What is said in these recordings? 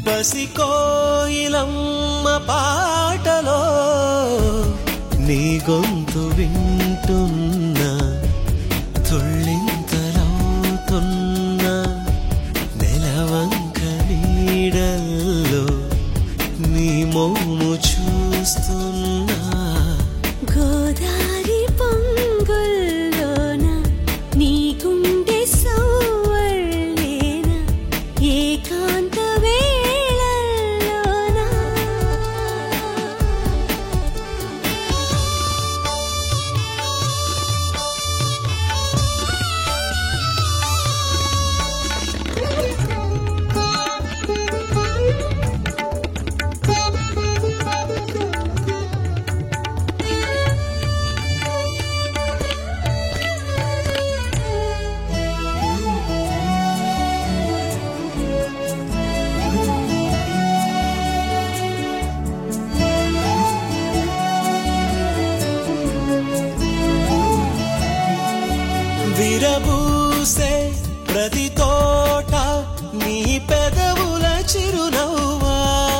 పసికోయిలమ్మ పాటలో నీ గొంతు వింటున్నా తుళ్ళింతలవుతున్న నెలవంక నీడల్లో నీ మోము చూస్తున్నా గోదారి పొంగుల్లోన నీ గుండె సౌవర్లేన ఏకాంత వేళల్లోన విరబూసే ప్రతి తోట నీ పెదవుల చిరునవ్వా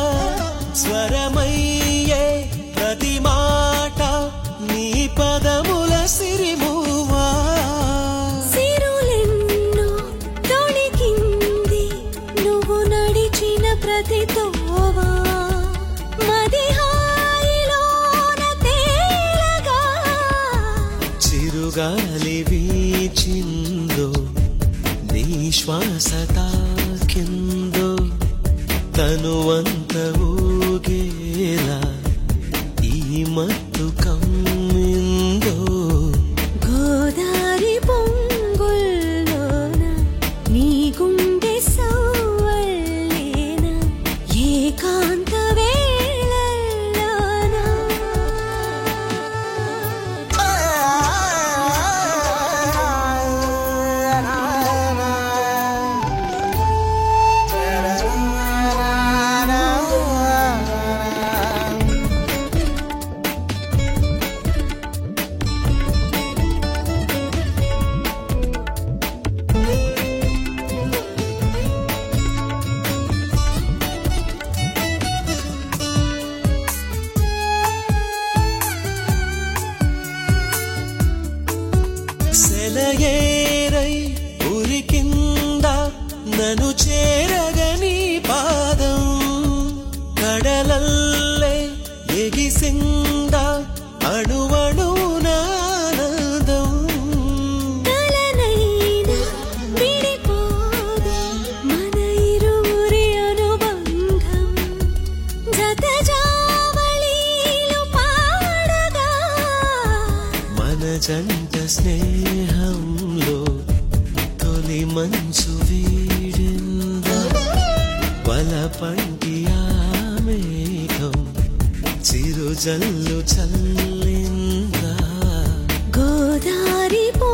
స్వరమయ్యే ప్రతి మాట నీ పదముల సిరిమువా సిరులెన్నో తొణికింది నువ్వు నడిచిన ప్రతి తోవా మది హాయిలోన తేలగా చిరుగాలి వీచిందో నీ శ్వాస తాకిందో తనువంత ఊగేలా ఈ మత్తు కమ్మిందో గోదారి పొంగుల్లోన నీ గుండె సౌవల్లేన ఏకాంత వేళల్లోన సెలయేరై ఉరికింద నన్ను చేరగని పాదం కడలల్లే ఎగిసింద అణువణునానందం కలనైనా విడిపోదు మన ఇరువురి అనుబంధం జత జావళీలు పాడగా మన జంట స్నేహంలో తొలి మంచు వీడిందా వల పంటి ఆ మేఘం చిరుజల్లు చల్లిందా గోదారి పో